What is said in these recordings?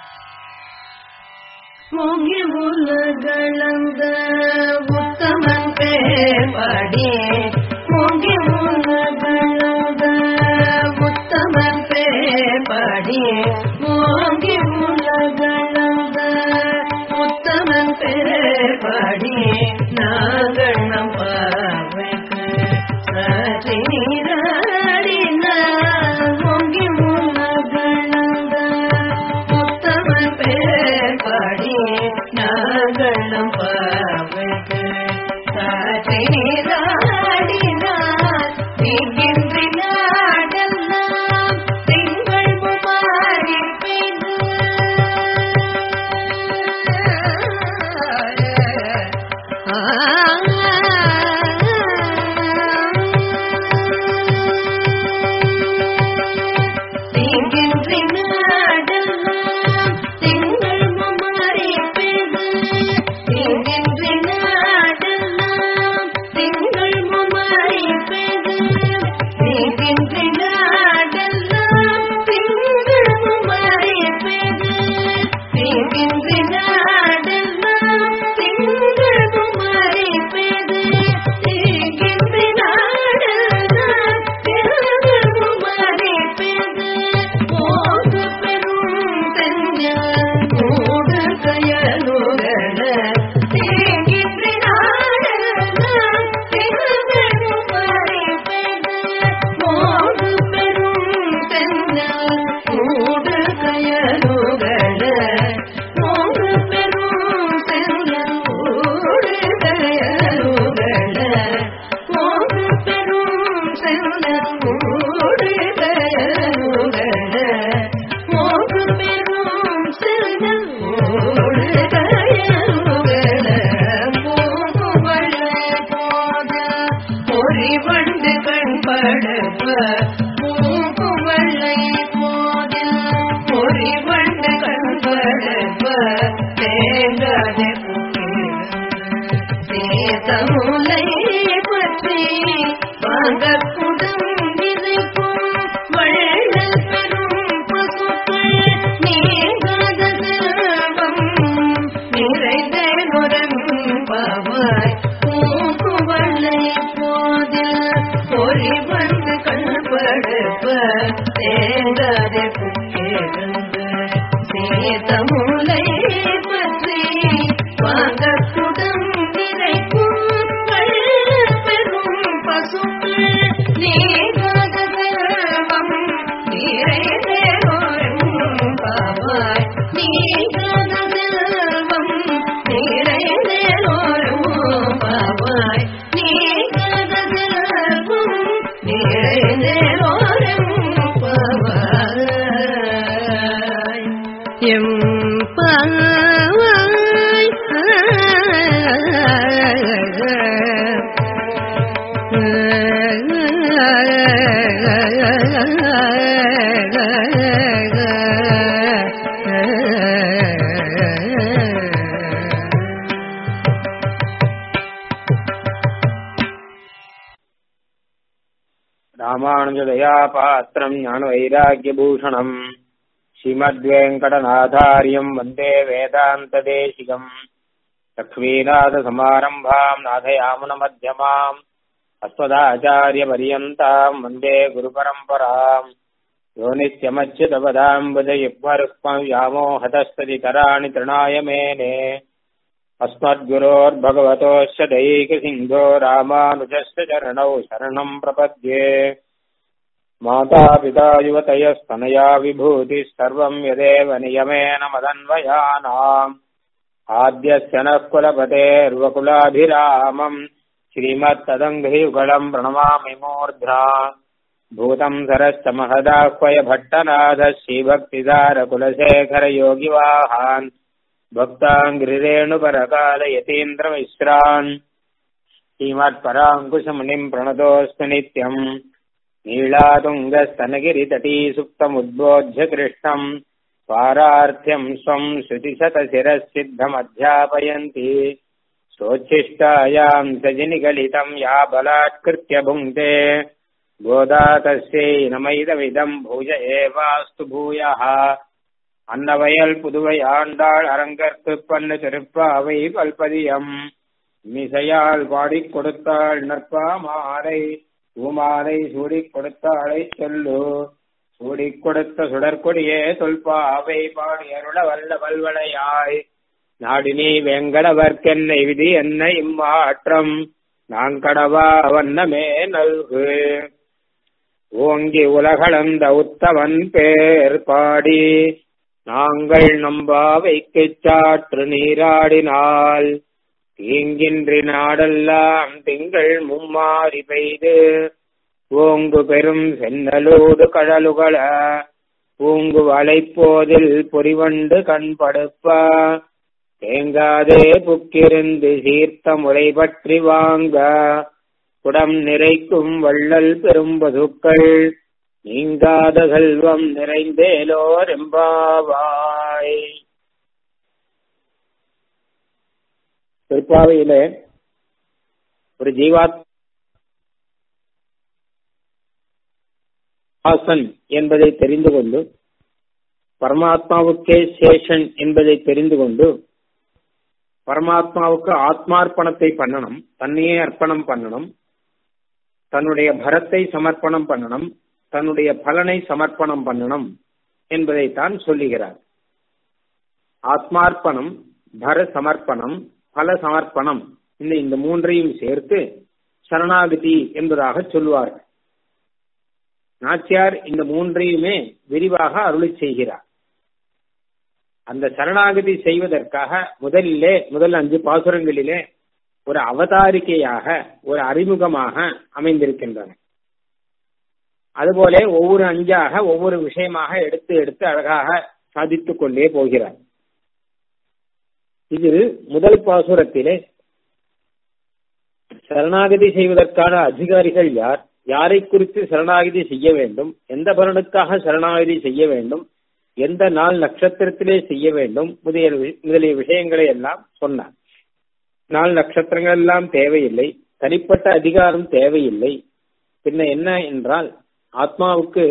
மூங்கி முலகளந்த உத்தமன் பேர்படி மூங்கி முலகளந்த உத்தமன் பேர்படி மூங்கி முலகளந்த உத்தமன் பேர்படி நாங்கள் நம் பார்வைக்கு சற்றி நீராடின மூங்கி முலகளந்த உத்தமன் பேர்படி நாங்கள் நம் பார்வைக்கு சற்றி நீராடினார் நீங்கின்றி நாடெல்லாம் திங்கள் மாறி பெய்து தீங்கின்றி நாடெல்லாம் திங்கள் மாறி பெய்து தீங்கின்றி நாடெல்லாம் திங்கள் மாறி பெய்து தீங்கின்றி நாடெல்லாம் திங்கள் மாறி பெய்து தீங்கின்றி நாடெல்லாம் திங்கள் மாறி பெய்து தீங்கின்றி நாடெல்லாம் திங்கள் மாறி பெய்து போது பெரும் செஞ்சல் கூடு கயலுகள தீங்கின்றி நாடெல்லாம் திங்கள் மாறி பெய்து போது பெரும் செஞ்சல் கூடு கயலுகள மூடு பெரும் செஞ்சல் கூடு கயலுகள மூடு பெரும் செஞ்சல் கூடு கயலுகள மூடு பெரும் செஞ்சல் கூடு கயலுகள மூவளை போத பொறி வண்டு கண்படுப்ப மூவளை போத பொறி வண்டு கண்படுப்ப தேங்காதே சேதமுலை பற்றி வாங்கக்குடம் விதைக்கும் வள்ளல் பெரும் பசுக்கள் நீங்காத செல்வம் நிறைந்தேனுடன் பாவாய் பூக்குவளை போதில் பொறி வந்து கண்படுப்ப தேங்காதே புக்கிருந்து சேதமுலை பற்றி வாங்கக்குடம் நிறைக்கும் வள்ளல் பெரும் பசுக்கள் நீங்காத செல்வம் நிறைந்தேனுடன் பாவாய் நீங்காத செல்வம் நிறைந்தேனோரும் பாவாய் நீங்காத செல்வம் நிறைந்தேனோரும் பாவாய் எம் பாவாய் ராமானுஜதயா பாத்திரம் ஞானவைராக்கியபூஷணம் ஸ்ரீமத்வேங்கடநாதாரியம் வந்தே வேதாந்ததேசிகம் லக்ஷ்மீநாதசமாரம்பாம் நாதயாமுனமध्यமாம் अस्मदाचार्यपर्यन्ताम् वन्दे गुरुपरम्पराम् यो नित्यमच्युतपदाम्बुजयुग्मरुक्मम् व्यामोहतस्तदितराणि तृणाय मेने अस्मद्गुरोर्भगवतोऽस्य दैकसिन्धो रामानुजस्य चरणौ शरणम् प्रपद्ये मातापिता युवतयस्तनया विभूतिः सर्वम् यदेव नियमेन मदन्वयानाम् आद्यस्य नः कुलपतेर्वकुलाभिरामम् श्रीमत्तदङ्घ्रियुगलम् प्रणमामि मूर्ध्ना भूतम् सरश्च महदाह्वय भट्टनाथः श्रीभक्तिदारकुलशेखरयोगिवाहान् भक्ताङ्घ्रिरेणुपरकालयतीन्द्रमिश्रान् श्रीमत्पराङ्कुशमुनिम् प्रणतोऽस्तु नित्यम् नीलातुङ्गस्तनगिरितटी सुप्तमुद्बोध्य कृष्णम् पारार्थ्यम् स्वम् श्रुतिशतशिरःसिद्धमध्यापयन्ति सोच्छिष्टायाम् सजिनिगलितम् या बलात्कृत्य भुङ्क्ते गोदा तस्यै नमैदमिदम् भूय एवास्तु भूयः அன்னவயல் புதுவை ஆண்டாள் அரங்கற்கு பண்ணு திருப்பாவை பல்பதியம் மிசையால் பாடிக் கொடுத்தாள் நற்பா மாலை பூமாலை சூடிக் கொடுத்தாளை சொல்லு சூடிக் கொடுத்த சுடற்கொடியே தொல்பாவை பாடி அருள வல்ல வல்வளையாய் நாடினி வெங்கடவர்க்கென்னை விதி என்ன இம்மாற்றம் நான் கடவா வண்ணமே நல்கு ஓங்கி உலகளந்த உத்தவன் பேர் பாடி நாங்கள் நம்பாவைக்கு சாற்று நீராடினால் தீங்கின்றி நாடெல்லாம் திங்கள் மும்மாறி பெய்து ஓங்கு பெரும் சென்னலோடு கடலுகள பூங்கு வளைப்போதில் பொறிவண்டு கண்படுப்ப தேங்காதே புக்கிருந்து சீர்த்த முறை பற்றி வாங்க குடம் நிறைக்கும் வள்ளல் பெரும்பதுக்கள் நீங்காத செல்வம் நிறைந்தேலோர் எம்பாவாய் திருப்பாவையிலே ஒரு ஜீவாத் ஆசன் என்பதை தெரிந்து கொண்டு பரமாத்மாவுக்கே சேஷன் என்பதை தெரிந்து கொண்டு பரமாத்மாவுக்கு ஆத்மார்ப்பணத்தை பண்ணணும் தன்னையே அர்ப்பணம் பண்ணணும் தன்னுடைய பரத்தை சமர்ப்பணம் பண்ணணும் தன்னுடைய பலனை சமர்ப்பணம் பண்ணணும் என்பதைத்தான் சொல்லுகிறார் ஆத்மார்ப்பணம் பர சமர்ப்பணம் பல சமர்ப்பணம் இந்த இந்த மூன்றையும் சேர்த்து சரணாகதி என்பதாக சொல்லுவார்கள் நாச்சியார் இந்த மூன்றையுமே விரிவாக அருளி செய்கிறார் அந்த சரணாகதி செய்வதற்காக முதலிலே முதல் அஞ்சு பாசுரங்களிலே ஒரு அவதாரிகையாக ஒரு அறிமுகமாக அமைந்திருக்கின்றன அதுபோல ஒவ்வொரு அஞ்சாக ஒவ்வொரு விஷயமாக எடுத்து எடுத்து அழகாக சாதித்துக் கொண்டே போகிறார் இது முதல் பாசுரத்திலே சரணாகதி செய்வதற்கான அதிகாரிகள் யார் யாரை குறித்து சரணாகதி செய்ய வேண்டும் எந்த பலனுக்காக சரணாகதி செய்ய வேண்டும் எந்த நாள் நட்சத்திரத்திலே செய்ய வேண்டும் முதலிய முதலிய விஷயங்களை எல்லாம் சொன்னார் நாள் நட்சத்திரங்கள் எல்லாம் தேவையில்லை தனிப்பட்ட அதிகாரம் தேவையில்லை பின்ன என்ன என்றால் ஆத்மாவுக்கு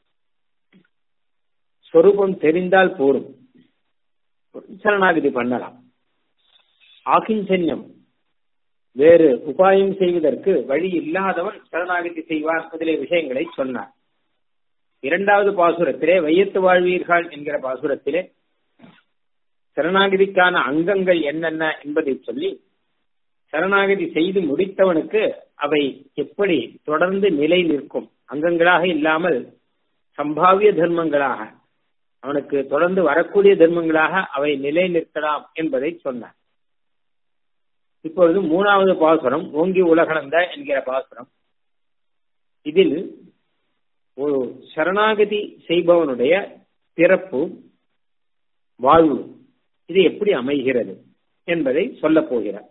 சொரூபம் தெரிந்தால் போரும் சரணாகதி பண்ணலாம் ஆகிஞ்சன்யம் வேறு உபாயம் செய்வதற்கு வழி இல்லாதவன் சரணாகதி செய்வார் முதலிய விஷயங்களை சொன்னார் இரண்டாவது பாசுரத்திலே வையத்து வாழ்வீர்கள் என்கிற பாசுரத்திலே சரணாகதிக்கான அங்கங்கள் என்னென்ன என்பதை சொல்லி சரணாகதி செய்து முடித்தவனுக்கு அவை எப்படி தொடர்ந்து நிலை நிற்கும் அங்கங்களாக இல்லாமல் சம்பாவிய தர்மங்களாக அவனுக்கு தொடர்ந்து வரக்கூடிய தர்மங்களாக அவை நிலை நிற்கலாம் என்பதை சொன்னார் இப்பொழுது மூணாவது பாசுரம் ஓங்கி உலகளந்த என்கிற பாசுரம் இதில் ஒரு சரணாகதி செய்பவனுடைய பிறப்பு வாழ்வு இது எப்படி அமைகிறது என்பதை சொல்ல போகிறார்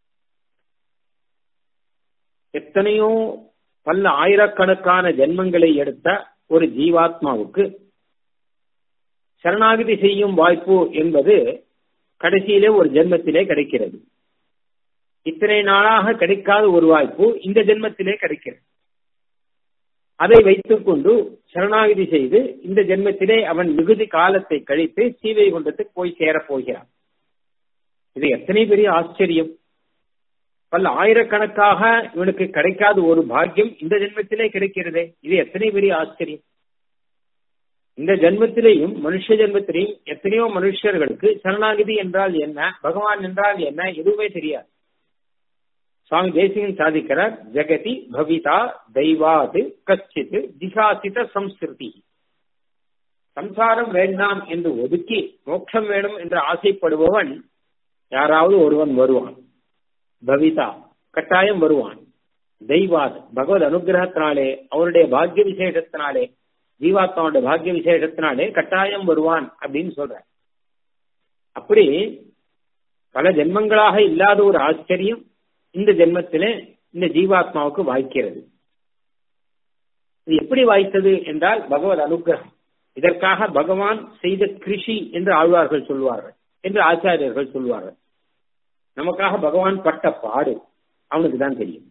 எத்தனையோ பல ஆயிரக்கணக்கான ஜென்மங்களை எடுத்த ஒரு ஜீவாத்மாவுக்கு சரணாகதி செய்யும் வாய்ப்பு என்பது கடைசியிலே ஒரு ஜென்மத்திலே கிடைக்கிறது இத்தனை நாளாக கிடைக்காத ஒரு வாய்ப்பு இந்த ஜென்மத்திலே கிடைக்கிறது அதை வைத்துக் கொண்டு சரணாகதி செய்து இந்த ஜென்மத்திலே அவன் மிகுதி காலத்தை கழித்து சீவை குண்டத்துக்கு போய் சேரப் போகிறான் இது எத்தனை பெரிய ஆச்சரியம் பல ஆயிரக்கணக்காக இவனுக்கு கிடைக்காத ஒரு பாக்கியம் இந்த ஜென்மத்திலே கிடைக்கிறதே இது எத்தனை பெரிய ஆச்சரியம் இந்த ஜென்மத்திலேயும் மனுஷ ஜென்மத்திலேயும் எத்தனையோ மனுஷர்களுக்கு சரணாகதி என்றால் என்ன பகவான் என்றால் என்ன எதுவுமே தெரியாது சுவாமி தேசிகன் சாதிக்கிறார் ஜெகதி பவிதா தெய்வாது கச்சித் திசாசித சம்ஸ்கிருதி சம்சாரம் வேண்டாம் என்று ஒதுக்கி மோட்சம் வேணும் என்று ஆசைப்படுபவன் யாராவது ஒருவன் வருவான் பவிதா கட்டாயம் வருவான் தெய்வாத் பகவத் அனுகிரகத்தினாலே அவருடைய பாக்கிய விசேஷத்தினாலே ஜீவாத்மாவுடைய பாக்கிய விசேஷத்தினாலே கட்டாயம் வருவான் அப்படின்னு சொல்ற அப்படி பல ஜென்மங்களாக இல்லாத ஒரு ஆச்சரியம் இந்த ஜென்மத்திலே இந்த ஜீவாத்மாவுக்கு வாய்க்கிறது இது எப்படி வாய்த்தது என்றால் பகவத் அனுகிரகம் இதற்காக பகவான் செய்த கிருஷி என்று ஆழ்வார்கள் சொல்வார்கள் என்று ஆச்சாரியர்கள் சொல்வார்கள் நமக்காக பகவான் பட்ட பாடு அவனுக்கு தான் தெரியும்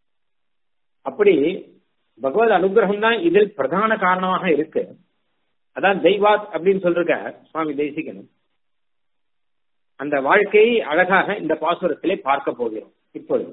அப்படி பகவத் அனுகிரகம் தான் இதில் பிரதான காரணமாக இருக்கு அதான் தெய்வாத் அப்படின்னு சொல்ற சுவாமி தேசிகனும் அந்த வாழ்க்கையை அழகாக இந்த பாசுரத்திலே பார்க்க போகிறோம் இப்பொழுது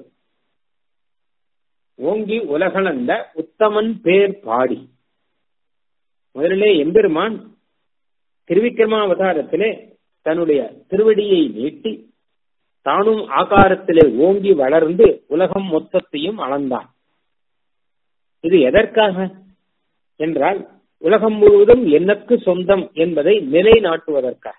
ஓங்கி உலகளந்த உத்தமன் பேர் பாடி முதலிலே எம்பெருமான் திருவிக்கிரமாவதாரத்திலே தன்னுடைய திருவடியை நீட்டி தானும் ஆகாரத்திலே ஓங்கி வளர்ந்து உலகம் மொத்தத்தையும் அளந்தான் இது எதற்காக என்றால் உலகம் முழுவதும் எனக்கு சொந்தம் என்பதை நிலைநாட்டுவதற்காக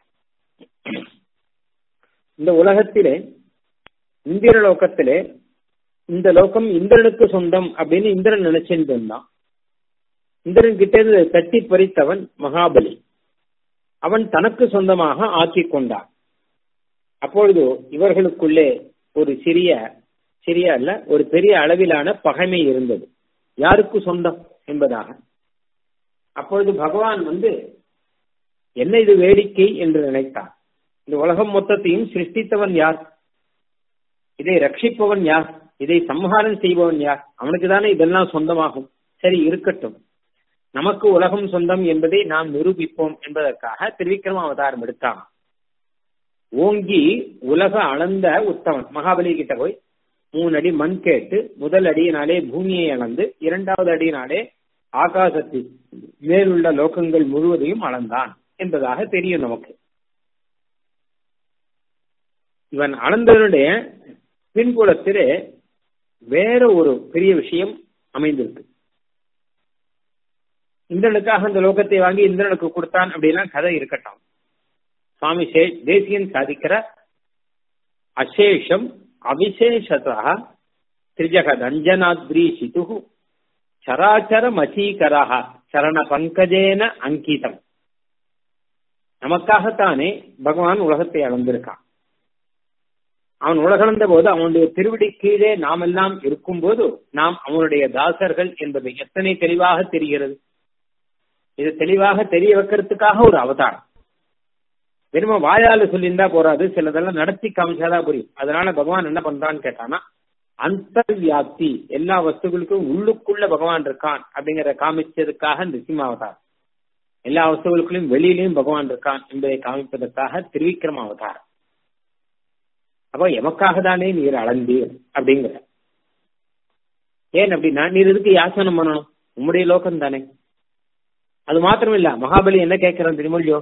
இந்த உலகத்திலே இந்திர லோகத்திலே இந்த லோகம் இந்திரனுக்கு சொந்தம் அப்படின்னு இந்திரன் நினைச்சுட்டு இருந்தான் இந்திரன் கிட்ட இருந்து தட்டி பறித்தவன் மகாபலி அவன் தனக்கு சொந்தமாக ஆக்கி கொண்டான் அப்பொழுது இவர்களுக்குள்ளே ஒரு சிறிய சிறிய அல்ல ஒரு பெரிய அளவிலான பகைமை இருந்தது யாருக்கு சொந்தம் என்பதாக அப்பொழுது பகவான் வந்து என்ன இது வேடிக்கை என்று நினைத்தார் இந்த உலகம் மொத்தத்தையும் சிருஷ்டித்தவன் யார் இதை ரட்சிப்பவன் யார் இதை சம்ஹாரம் செய்பவன் யார் அவனுக்கு தானே இதெல்லாம் சொந்தமாகும் சரி இருக்கட்டும் நமக்கு உலகம் சொந்தம் என்பதை நாம் நிரூபிப்போம் என்பதற்காக திருவிக்ரம அவதாரம் எடுத்தான் ஓங்கி உலக அளந்த உத்தவன் மகாபலி கிட்ட போய் மூணு அடி மண் கேட்டு முதல் அடியினாலே பூமியை அளந்து இரண்டாவது அடியினாலே ஆகாசத்தில் மேலுள்ள லோகங்கள் முழுவதையும் அளந்தான் என்பதாக தெரியும் நமக்கு இவன் அளந்தவனுடைய பின்புலத்திலே வேற ஒரு பெரிய விஷயம் அமைந்திருக்கு இந்திரனுக்காக அந்த லோகத்தை வாங்கி இந்திரனுக்கு கொடுத்தான் அப்படிலாம் கதை இருக்கட்டும் சுவாமி தேசியன் சாதிக்கிற அசேஷம் அவிசேஷதா திரிஜகதஞ்சனாத்ரி சிது சராச்சர மசீகரா சரண பங்கஜேன அங்கிதம் நமக்காகத்தானே பகவான் உலகத்தை அளந்திருக்கான் அவன் உலகளந்த போது அவனுடைய திருவிடி கீழே நாம் எல்லாம் இருக்கும்போது நாம் அவனுடைய தாசர்கள் என்பது எத்தனை தெளிவாக தெரிகிறது இது தெளிவாக தெரிய வைக்கிறதுக்காக ஒரு அவதாரம் வெறும வாயால சொல்லியிருந்தா போறாது சிலதெல்லாம் நடத்தி காமிச்சாதான் புரியும் அதனால பகவான் என்ன பண்றான்னு கேட்டானா அந்தர் வியாப்தி எல்லா வஸ்துகளுக்கும் உள்ளுக்குள்ள பகவான் இருக்கான் அப்படிங்கிற காமிச்சதுக்காக நிருசிம்ம அவதாரம் எல்லா வஸ்துகளுக்குள்ளும் வெளியிலையும் பகவான் இருக்கான் என்பதை காமிப்பதற்காக திருவிக்ரம அவதாரம் அப்போ எமக்காக தானே நீர் அளந்தீர் அப்படிங்கிற ஏன் அப்படின்னா நீர் இதுக்கு யாசனம் பண்ணணும் உம்முடைய லோகம் தானே அது மாத்திரம் இல்ல மகாபலி என்ன கேட்கிறான் தெரியுமோ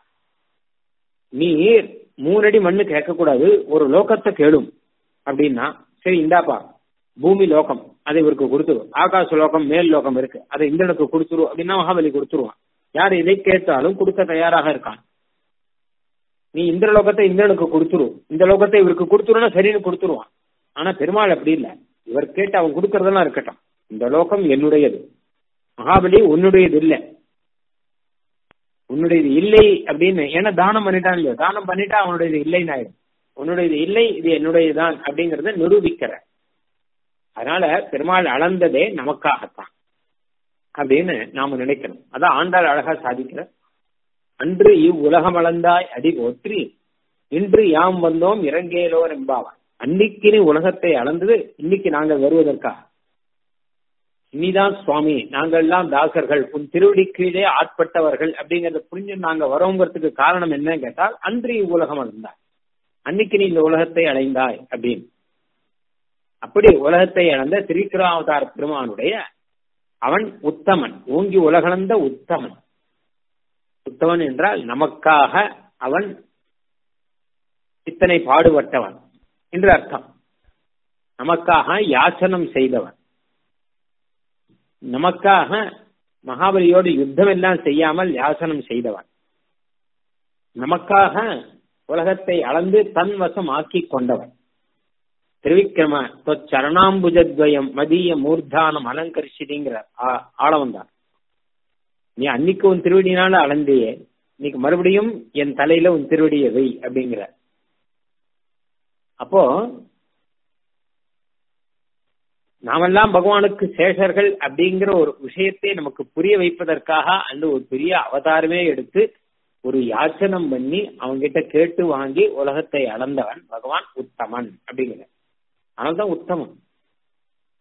நீர் மூணடி மண்ணு கேட்கக்கூடாது ஒரு லோகத்தை கேடும் அப்படின்னா சரி இந்தாப்பா பூமி லோகம் அதை இவருக்கு கொடுத்துரும் ஆகாச லோகம் மேல் லோகம் இருக்கு அதை இந்திரனுக்கு கொடுத்துரும் அப்படின்னா மகாபலி கொடுத்துருவான் யார் இதை கேட்டாலும் கொடுக்க தயாராக இருக்கான் நீ இந்த லோகத்தை இந்திரனுக்கு கொடுத்துரும் இந்த லோகத்தை இவருக்கு கொடுத்துருன்னா சரின்னு கொடுத்துருவான் ஆனா பெருமாள் அப்படி இல்ல இவர் கேட்டு அவன் கொடுக்கறதெல்லாம் இருக்கட்டும் இந்த லோகம் என்னுடையது மகாபலி உன்னுடையது இல்ல உன்னுடையது இல்லை அப்படின்னு ஏன்னா தானம் பண்ணிட்டான் இல்லையோ தானம் பண்ணிட்டா அவனுடையது இல்லைன்னு ஆயிடும் உன்னுடையது இல்லை இது என்னுடையதுதான் அப்படிங்கறத நிரூபிக்கிற அதனால பெருமாள் அளந்ததே நமக்காகத்தான் அப்படின்னு நாம நினைக்கணும் அதான் ஆண்டாள் அழகா சாதிக்கிற அன்று இவ் உலகம் அளந்தாய் அடி போற்றி இன்று யாம் வந்தோம் இறங்கேலோர் என்பாவான் அன்னைக்கு நீ உலகத்தை அளந்தது இன்னைக்கு நாங்கள் வருவதற்காக இனிதான் சுவாமி நாங்கள் எல்லாம் தாசர்கள் உன் திருவடி கீழே ஆட்பட்டவர்கள் அப்படிங்கறத புரிஞ்சு நாங்க வரோங்கிறதுக்கு காரணம் என்னன்னு கேட்டால் அன்று இவ்வுலகம் அளந்தாய் அன்னைக்கு நீ இந்த உலகத்தை அடைந்தாய் அப்படின்னு அப்படி உலகத்தை அளந்த திரிக்கிராவதார பெருமானுடைய அவன் உத்தமன் ஓங்கி உலகளந்த உத்தமன் உத்தமன் என்றால் நமக்காக அவன் இத்தனை பாடுபட்டவன் என்று அர்த்தம் நமக்காக யாச்சனம் செய்தவன் நமக்காக மகாபலியோடு யுத்தம் எல்லாம் செய்யாமல் யாசனம் செய்தவன் நமக்காக உலகத்தை அளந்து தன் வசம் ஆக்கி கொண்டவன் திருவிக்கிரம சரணாம்புஜத்வயம் மதிய மூர்தானம் அலங்கரிச்சிதிங்கிற ஆளவன் தான் நீ அன்னைக்கு உன் திருவடினால அளந்தியே இன்னைக்கு மறுபடியும் என் தலையில உன் திருவடியை வை அப்படிங்கிற அப்போ நாமெல்லாம் பகவானுக்கு சேஷர்கள் அப்படிங்கிற ஒரு விஷயத்தை நமக்கு புரிய வைப்பதற்காக அந்த ஒரு பெரிய அவதாரமே எடுத்து ஒரு யாச்சனம் பண்ணி அவங்கிட்ட கேட்டு வாங்கி உலகத்தை அளந்தவன் பகவான் உத்தமன் அப்படிங்கிற அதனால்தான் உத்தமன்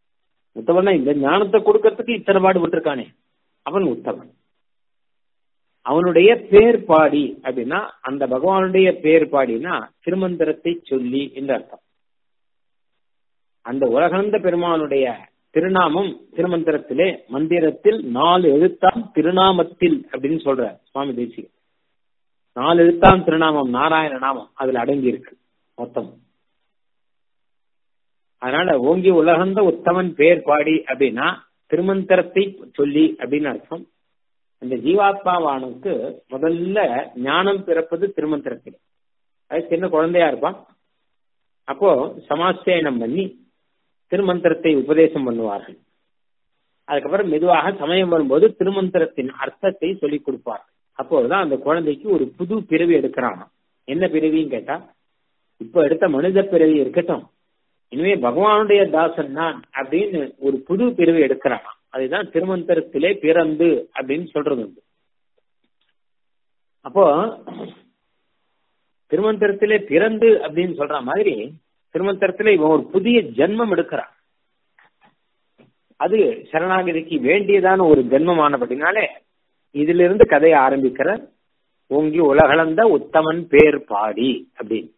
உத்தமன் இந்த ஞானத்தை கொடுக்கறதுக்கு இத்தனை பாடுபட்டிருக்கானே அவன் உத்தமன் அவனுடைய பேர் பாடி அப்படின்னா அந்த பகவானுடைய பேர் பாடினா திருமந்திரத்தை சொல்லி என்று அர்த்தம் அந்த உலகந்த பெருமானுடைய திருநாமம் திருமந்திரத்திலே மந்திரத்தில் நாலு எழுத்தாம் திருநாமத்தில் அப்படின்னு சொல்ற சுவாமி தேசிகர் நாலு எழுத்தாம் திருநாமம் நாராயண நாமம் அதுல அடங்கி இருக்கு மொத்தம் அதனால ஓங்கி உலகந்த உத்தமன் பேர் பாடி அப்படின்னா திருமந்திரத்தை சொல்லி அப்படின்னு அர்த்தம் அந்த ஜீவாத்மாவானுக்கு முதல்ல ஞானம் பிறப்பது திருமந்திரத்தில் அது சின்ன குழந்தையா இருப்பான் அப்போ சமாசயனம் பண்ணி திருமந்திரத்தை உபதேசம் பண்ணுவார்கள் அதுக்கப்புறம் மெதுவாக சமயம் வரும்போது திருமந்திரத்தின் அர்த்தத்தை சொல்லிக் கொடுப்பார்கள் அப்போதுதான் அந்த குழந்தைக்கு ஒரு புது பிறவி எடுக்கிறான் என்ன பிறவின்னு கேட்டா இப்ப எடுத்த மனித பிறவி இருக்கட்டும் இனிமே பகவானுடைய தாசன் நான் அப்படின்னு ஒரு புது பிறவி எடுக்கிறான் அதுதான் திருமந்திரத்திலே பிறந்து அப்படின்னு சொல்றது உண்டு அப்போ திருமந்திரத்திலே பிறந்து அப்படின்னு சொல்ற மாதிரி திருமந்திரத்திலே இவன் ஒரு புதிய ஜென்மம் எடுக்கிறான் அது சரணாகதிக்கு வேண்டியதான ஒரு ஜென்மமானபடினாலே இதுல இருந்து கதையை ஆரம்பிக்கிற ஓங்கி உலகளந்த உத்தமன் பேர் பாடி அப்படின்னு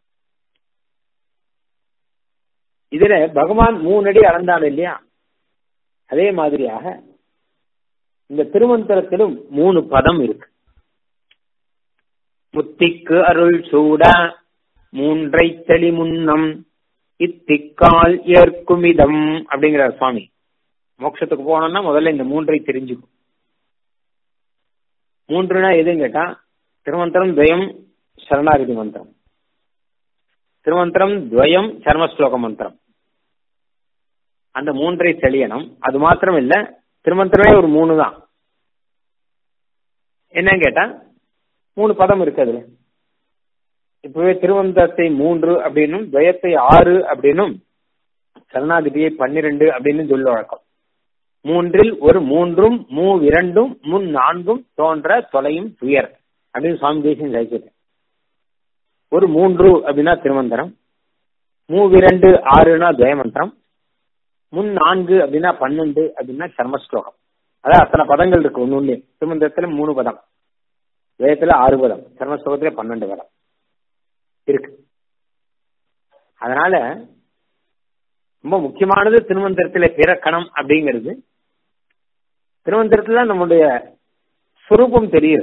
இதுல பகவான் மூணடி அளந்தான் இல்லையா அதே மாதிரியாக இந்த திருமந்திரத்திலும் மூணு பதம் இருக்கு முத்திக்கு அருள் சூட மூன்றை தெளி முன்னம் இத்திக்கால் ஏற்குமிதம் அப்படிங்கிறார் சுவாமி மோட்சத்துக்கு போனோம்னா முதல்ல இந்த மூன்றை தெரிஞ்சுக்கும் மூன்றுனா எதுன்னு கேட்டா திருமந்திரம் துவயம் சரணாகதி மந்திரம் திருமந்திரம் துவயம் சர்மஸ்லோக மந்திரம் அந்த மூன்றை தெளியணும் அது மாத்திரம் இல்ல திருமந்திரமே ஒரு மூணு தான் என்னன்னு கேட்டா மூணு பதம் இருக்கு அதுல இப்பவே திருவந்தத்தை மூன்று அப்படின்னும் துவயத்தை ஆறு அப்படின்னும் சரணாதிபியை பன்னிரண்டு அப்படின்னு சொல்ல வழக்கம் மூன்றில் ஒரு மூன்றும் மூ இரண்டும் முன் நான்கும் தோன்ற தொலையும் துயர் அப்படின்னு சுவாமி தேசியம் சாய்க்கிறது ஒரு மூன்று அப்படின்னா திருமந்திரம் மூவிரண்டு ஆறுனா துவயமந்திரம் முன் நான்கு அப்படின்னா பன்னெண்டு அப்படின்னா சர்மஸ்லோகம் அதான் அத்தனை பதங்கள் இருக்கு ஒன்னு ஒண்ணு திருமந்திரத்துல மூணு பதம் வேதத்துல ஆறு பதம் சர்மஸ்லோகத்துல பன்னெண்டு பதம் இருக்கு அதனால ரொம்ப முக்கியமானது திருமந்திரத்துல பிறக்கணும் அப்படிங்கிறது திருமந்திரத்துல நம்முடைய சுரூபம் தெரியுது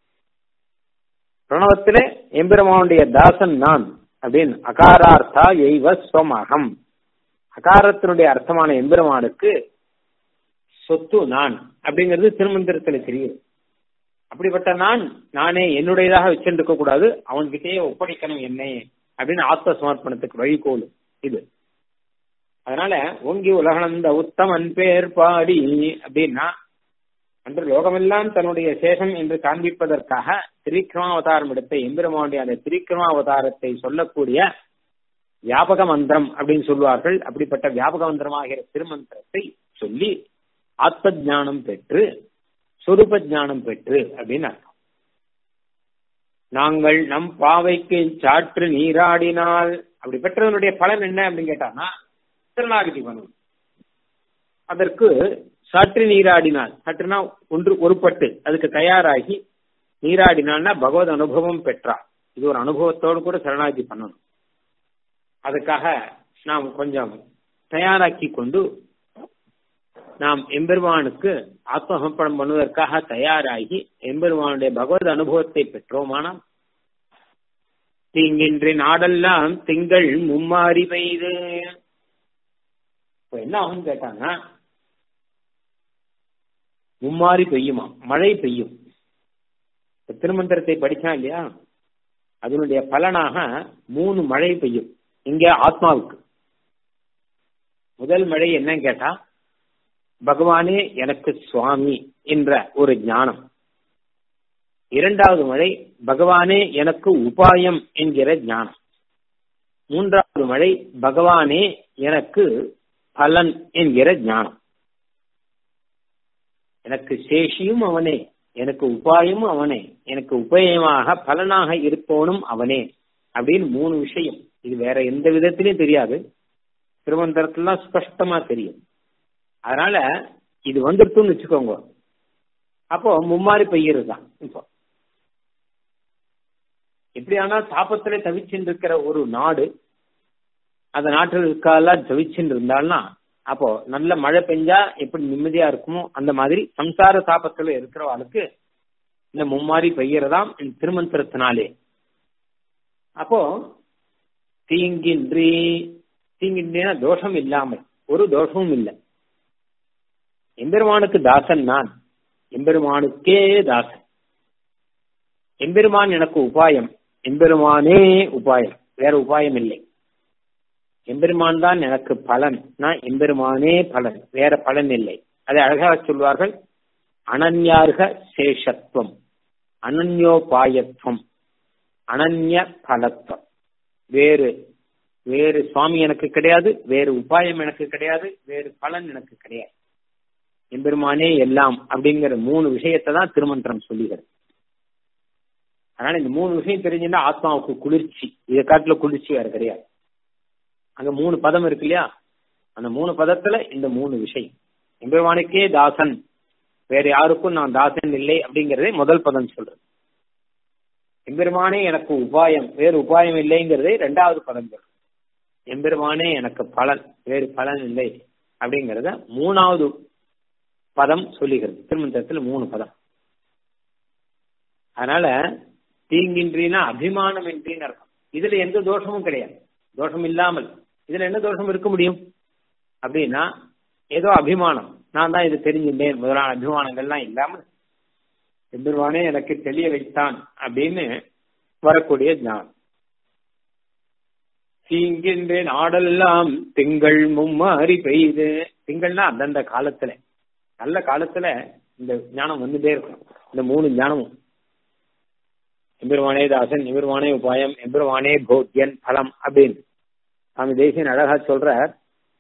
பிரணவத்திலே எம்பெருமானுடைய தாசன் நான் அப்படின்னு அகாரார்த்தா எய்வ ஸ்வம் அகம் அகாரத்தினுடைய அர்த்தமான எம்பெருமானுக்கு சொத்து நான் அப்படிங்கிறது திருமந்திரத்துல தெரியுது அப்படிப்பட்ட நான் நானே என்னுடையதாக வச்சிருக்க கூடாது அவன்கிட்டயே ஒப்படைக்கணும் என்னை அப்படின்னு ஆத்ம சமர்ப்பணத்துக்கு வழிகோல் இது அதனால ஓங்கி உலகளந்த உத்தமன் பேர் பாடி அப்படின்னா அன்று லோகமெல்லாம் தன்னுடைய சேஷம் என்று காண்பிப்பதற்காக திரிக்கிரமாவதாரம் எடுத்த எம்பெருமானுடைய அந்த திரிக்கிரமாவதாரத்தை சொல்லக்கூடிய வியாபக மந்திரம் அப்படின்னு சொல்வார்கள் அப்படிப்பட்ட வியாபக மந்திரமாகிற திருமந்திரத்தை சொல்லி ஆத்ம ஜானம் பெற்று சொரூப ஜானம் பெற்று அப்படின்னு அர்த்தம் நாங்கள் நம் பாவைக்கு சாற்று நீராடினால் அப்படி பெற்றதனுடைய பலன் என்ன அப்படின்னு கேட்டான்னா திருநாகதி பண்ணும் அதற்கு சாற்று நீராடினால் சற்றுனா ஒன்று ஒருப்பட்டு அதுக்கு தயாராகி நீராடினால்னா பகவத் அனுபவம் பெற்றார் இது ஒரு அனுபவத்தோடு கூட சரணாகதி பண்ணணும் அதுக்காக நாம் கொஞ்சம் தயாராக்கி கொண்டு நாம் எம்பெருமானுக்கு ஆத்மசமர்ப்பணம் பண்ணுவதற்காக தயாராகி எம்பெருமானுடைய பகவத் அனுபவத்தை பெற்றோமானால் தீங்கின்றி நாடெல்லாம் திங்கள் மும்மாறி பெய்து இப்ப என்ன ஆகும் கேட்டாங்க மும்மாறி பெய்யுமா மழை பெய்யும் திருமந்திரத்தை படிச்சா இல்லையா அதனுடைய பலனாக மூணு மழை பெய்யும் இங்க ஆத்மாவுக்கு முதல் மழை என்னன்னு கேட்டா பகவானே எனக்கு சுவாமி என்ற ஒரு ஞானம் இரண்டாவது மழை பகவானே எனக்கு உபாயம் என்கிற ஞானம் மூன்றாவது மழை பகவானே எனக்கு பலன் என்கிற ஞானம் எனக்கு சேஷியும் அவனே எனக்கு உபாயமும் அவனே எனக்கு உபயமாக பலனாக இருப்பவனும் அவனே அப்படின்னு மூணு விஷயம் இது வேற எந்த விதத்திலையும் தெரியாது திருமந்திரத்துலாம் ஸ்பஷ்டமா தெரியும் அதனால இது வந்துருத்துன்னு வச்சுக்கோங்க அப்போ மும்மாரி பெய்யறது தான் இப்போ எப்படியானா தாபத்துல தவிச்சுட்டு இருக்கிற ஒரு நாடு அந்த நாட்டில் இருக்காலாம் தவிச்சுட்டு இருந்தால்னா அப்போ நல்ல மழை பெஞ்சா எப்படி நிம்மதியா இருக்குமோ அந்த மாதிரி சம்சார தாபத்துல இருக்கிறவளுக்கு இந்த மும்மாரி பெய்யறதாம் இந்த திருமந்திரத்தினாலே அப்போ தீங்கின்றி தீங்கின்றினா தோஷம் இல்லாமல் ஒரு தோஷமும் இல்லை எம்பெருமானுக்கு தாசன் நான் எம்பெருமானுக்கே தாசன் எம்பெருமான் எனக்கு உபாயம் எம்பெருமானே உபாயம் வேற உபாயம் இல்லை எம்பெருமான் தான் எனக்கு பலன் நான் எம்பெருமானே பலன் வேற பலன் இல்லை அதை அழகாக சொல்வார்கள் அனன்யார்க சேஷத்துவம் அனன்யோபாயத்துவம் அனன்ய பலத்துவம் வேறு வேறு சுவாமி எனக்கு கிடையாது வேறு உபாயம் எனக்கு கிடையாது வேறு பலன் எனக்கு கிடையாது எம்பெருமானே எல்லாம் அப்படிங்கிற மூணு விஷயத்தை தான் திருமந்திரம் சொல்லுகிறது அதனால இந்த மூணு விஷயம் தெரிஞ்சுன்னா ஆத்மாவுக்கு குளிர்ச்சி இதை காட்டுல குளிர்ச்சி வேற கிடையாது அங்க மூணு பதம் இருக்கு இல்லையா அந்த மூணு பதத்துல இந்த மூணு விஷயம் எம்பெருமானுக்கே தாசன் வேற யாருக்கும் நான் தாசன் இல்லை அப்படிங்கறதே முதல் பதம் சொல்றது எம்பெருமானே எனக்கு உபாயம் வேறு உபாயம் இல்லைங்கிறதே ரெண்டாவது பதம் சொல்றது எம்பெருமானே எனக்கு பலன் வேறு பலன் இல்லை அப்படிங்கறத மூணாவது பதம் சொல்லுகிறது திருமந்திரத்துல மூணு பதம் அதனால தீங்கின்றினா அபிமானம் இன்றின்னு அர்த்தம் இதுல எந்த தோஷமும் கிடையாது தோஷம் இல்லாமல் இதுல என்ன தோஷம் இருக்க முடியும் அப்படின்னா ஏதோ அபிமானம் நான் தான் இது தெரிஞ்சிருந்தேன் முதலான அபிமானங்கள்லாம் இல்லாமல் எம்பெருமானே எனக்கு தெளிய வைத்தான் அப்படின்னு வரக்கூடிய ஞானம் தீங்கின்றேன் ஆடெல்லாம் திங்கள் மும்மாறி பெய்து திங்கள்னா அந்தந்த காலத்துல நல்ல காலத்துல இந்த ஞானம் வந்துட்டே இருக்கும் இந்த மூணு ஞானமும் எம்பெருமானே தாசன் எம்பெருமானே உபாயம் எம்பெருமானே போக்கியன் பலம் அப்படின்னு சுவாமி தேசியன் அழகா சொல்றார்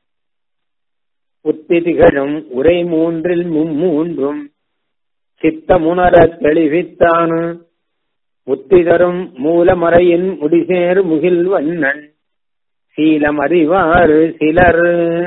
உத்திதிகளும் உரை மூன்றில் மும்மூன்றும் சித்தமுணர தெளிவித்தானு முத்திதரும் மூலமறையின் முடிசேர் முகில் வண்ணன் சீலம் அறிவாறு சிலர்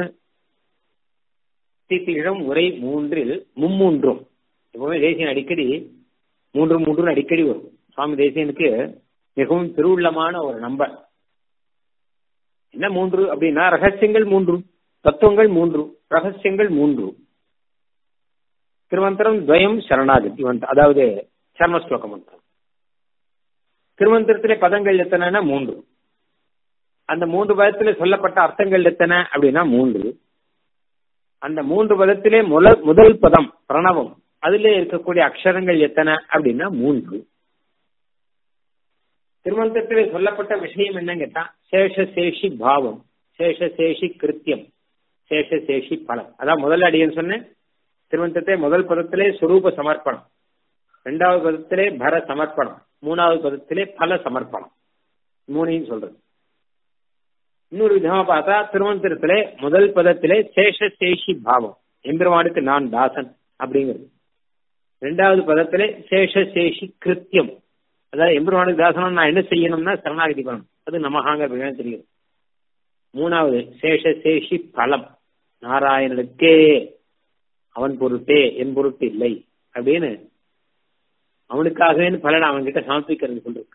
தித்திகளும் உரை மூன்றில் மும்மூன்றும் எப்பவுமே தேசியன் அடிக்கடி மூன்று மூன்று அடிக்கடி வரும் சுவாமி தேசியனுக்கு மிகவும் திருவுள்ளமான ஒரு நம்பர் என்ன மூன்று அப்படின்னா ரகசியங்கள் மூன்று தத்துவங்கள் மூன்று ரகசியங்கள் மூன்று திருமந்திரம் துவயம் சரணாகதி அதாவது சர்மஸ்லோக மந்திரம் திருமந்திரத்திலே பதங்கள் எத்தனைன்னா மூன்று அந்த மூன்று பதத்திலே சொல்லப்பட்ட அர்த்தங்கள் எத்தனை அப்படின்னா மூன்று அந்த மூன்று பதத்திலே முதல் முதல் பதம் பிரணவம் அதிலே இருக்கக்கூடிய அக்ஷரங்கள் எத்தனை அப்படின்னா மூன்று திருமந்திரத்திலே சொல்லப்பட்ட விஷயம் என்னன்னு கேட்டா சேஷசேஷி பாவம் சேஷசேஷி கிருத்தியம் சேஷசேஷி பலம் அதான் முதல் அடியன்னு சொன்னேன் திருமந்திரத்தை முதல் பதத்திலே சுரூப சமர்ப்பணம் ரெண்டாவது பதத்திலே பர சமர்ப்பணம் மூணாவது பதத்திலே பல சமர்ப்பணம் மூணையும் சொல்றது இன்னொரு விதமா பார்த்தா திருமந்திரத்திலே முதல் பதத்திலே சேஷசேஷி பாவம் எம்பெருமானுக்கு நான் தாசன் அப்படிங்கிறது ரெண்டாவது பதத்திலே சேஷசேஷி கிருத்தியம் அதாவது எம்பெருமானுக்கு தாசனம் நான் என்ன செய்யணும்னா சரணாகதி பண்ணணும் அது நமகாங்க தெரியும் மூணாவது சேஷசேஷி பலம் நாராயணனுக்கே அவன் பொருட்டே என் பொருட்டு இல்லை அப்படின்னு அவனுக்காகவே பலன் அவன்கிட்ட சமர்ப்பிக்கிறது சொல்லிருக்கு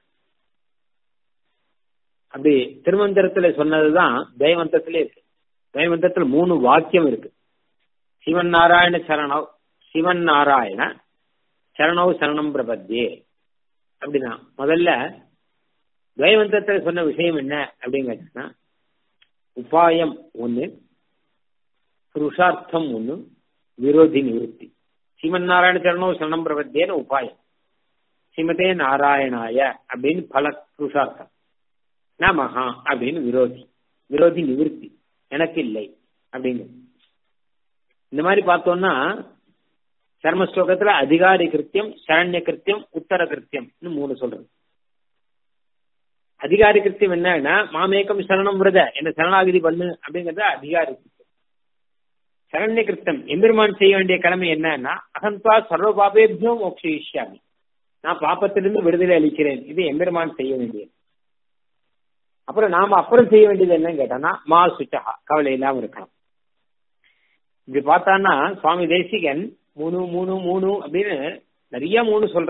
அப்படி திருமந்திரத்துல சொன்னதுதான் தயவந்தத்திலே இருக்கு தயவந்தத்துல மூணு வாக்கியம் இருக்கு சிவன் நாராயண சரணவ் சிவன் நாராயண சரணவ் சரணம் பிரபத்தியே அப்படின்னா முதல்ல துவயவந்தத்துல சொன்ன விஷயம் என்ன அப்படின்னு கேட்டீங்கன்னா உபாயம் ஒண்ணு புருஷார்த்தம் ஒண்ணு விரோதி நிவர்த்தி சிவன் நாராயண சரணம் சரணம் பிரபத்தியன்னு உபாயம் சிமதே நாராயணாய அப்படின்னு பல புருஷார்த்தம் நமஹா அப்படின்னு விரோதி விரோதி நிவர்த்தி எனக்கு இல்லை அப்படிங்கிறது இந்த மாதிரி பார்த்தோம்னா சர்ம ஸ்லோகத்துல அதிகாரி கிருத்தியம் சரண்ய கிருத்தியம் உத்தர கிருத்தியம் மூணு சொல்றது அதிகாரி கிருத்தியம் என்னன்னா மாமேக்கம் சரணம் விரத என்ன சரணாகதி பண்ணு அப்படிங்கறது அதிகாரி கிருத்தியம் சரண்ய கிருத்தம் எம்பெருமான் செய்ய வேண்டிய கடமை என்னன்னா அகந்தா சர்வ பாபேபியோ மோக்ஷயிஷ்யாமி நான் பாப்பத்திலிருந்து விடுதலை அளிக்கிறேன் இது எம்பெருமான் செய்ய வேண்டியது அப்புறம் நாம அப்புறம் செய்ய வேண்டியது என்னன்னு கேட்டானா மா சுச்சகா கவலை இல்லாம இருக்கணும் இப்படி பார்த்தான்னா சுவாமி தேசிகன் மூணு மூணு மூணு அப்படின்னு நிறைய மூணு சொல்ற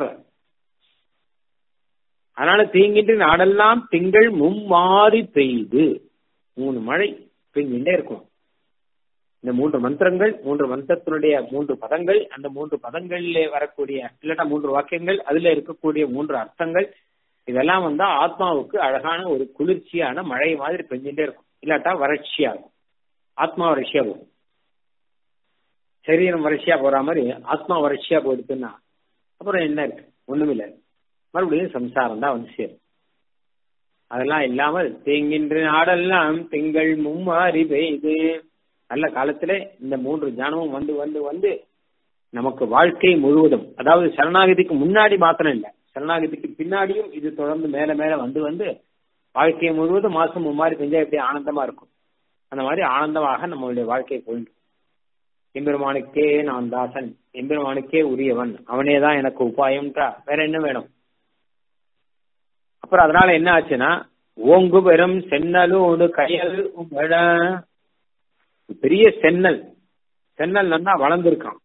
அதனால தீங்கின்ற நாடெல்லாம் திங்கள் மும்மாறி பெய்து மூணு மழை பெய்ஞ்சுட்டே இருக்கும் இந்த மூன்று மந்திரங்கள் மூன்று மந்திரத்தினுடைய மூன்று பதங்கள் அந்த மூன்று பதங்களிலே வரக்கூடிய இல்லாட்டா மூன்று வாக்கியங்கள் அதுல இருக்கக்கூடிய மூன்று அர்த்தங்கள் இதெல்லாம் வந்தா ஆத்மாவுக்கு அழகான ஒரு குளிர்ச்சியான மழை மாதிரி பெஞ்சுட்டே இருக்கும் இல்லாட்டா வறட்சியாகும் ஆத்மா வறட்சியாகும் சரீரம் வறட்சியா போற மாதிரி ஆத்மா வறட்சியா போயிடுச்சுன்னா அப்புறம் என்ன இருக்கு ஒண்ணுமில்ல மறுபடியும் சம்சாரம் தான் வந்து சேரும் அதெல்லாம் இல்லாமல் தேங்கின்ற நாடெல்லாம் திங்கள் மும்மாறி பெய்து நல்ல காலத்துல இந்த மூன்று ஞானமும் வந்து வந்து வந்து நமக்கு வாழ்க்கை முழுவதும் அதாவது சரணாகதிக்கு முன்னாடி மாத்திரம் இல்ல சரணாகதிக்கு பின்னாடியும் இது தொடர்ந்து மேல மேல வந்து வந்து வாழ்க்கை முழுவதும் மாசம் மும்மாறி பெஞ்சா எப்படி ஆனந்தமா இருக்கும் அந்த மாதிரி ஆனந்தமாக நம்மளுடைய வாழ்க்கை போயிடும் எம்பெருமானுக்கே நான் தாசன் எம்பெருமானுக்கே உரியவன் அவனே தான் எனக்கு உபாயம்ன்றா வேற என்ன வேணும் அப்புறம் அதனால என்ன ஆச்சுன்னா ஓங்கு பெரும் சென்னலோடு கையல் உமழ பெரிய சென்னல் சென்னல் நல்லா வளர்ந்துருக்கான்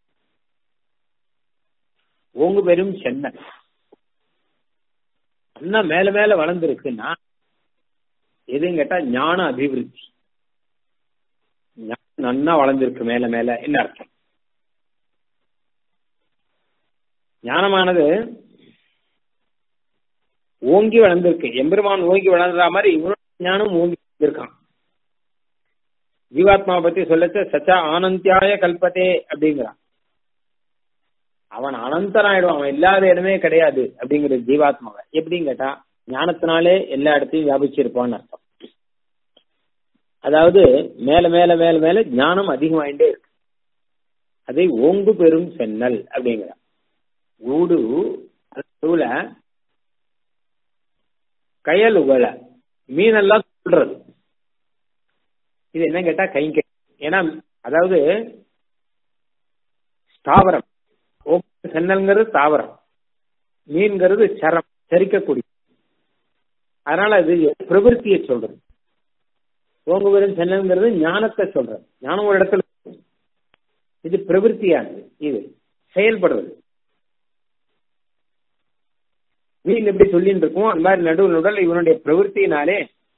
ஓங்கு பெரும் சென்னல் நல்லா மேல மேல வளர்ந்துருக்குன்னா எதுன்னு கேட்டா ஞான அபிவிருத்தி ஞானம் நன்னா வளர்ந்துருக்கு மேல மேல என்ன அர்த்தம் ஞானமானது ஓங்கி வளர்ந்திருக்கு எம்பெருமான் ஓங்கி வளர்ந்த மாதிரி இவனோட ஞானம் ஓங்கி வளர்ந்திருக்கான் ஜீவாத்மாவை பத்தி சொல்லச்ச சச்சா ஆனந்தியாய கல்பத்தே அப்படிங்கிறான் அவன் அனந்தனாயிடுவான் அவன் இல்லாத இடமே கிடையாது அப்படிங்கிற ஜீவாத்மாவை எப்படின்னு கேட்டா ஞானத்தினாலே எல்லா இடத்தையும் வியாபிச்சிருப்பான்னு அர்த்தம் அதாவது மேல மேல மேல மேல ஞானம் அதிகமாயிட்டே இருக்கு அதை ஓங்கு பெரும் சென்னல் அப்படிங்கிறான் ஊடு அதுல கயல் உகல மீனெல்லாம் சொல்றது இது என்ன கேட்டா கைங்க ஏன்னா அதாவது ஸ்தாவரம் சென்னல்ங்கிறது தாவரம் மீன்கிறது சரம் சரிக்கக்கூடிய அதனால அது பிரவருத்தியை சொல்றது ஓங்குவரன் சென்னல்ங்கிறது ஞானத்தை சொல்றது ஞானம் ஒரு இடத்துல இது பிரவருத்தியானது இது செயல்படுறது மீன் எப்படி சொல்லிட்டு இருக்கும் அந்த மாதிரி நடுவில் நடுவில் இவனுடைய பிரவருத்தினாலே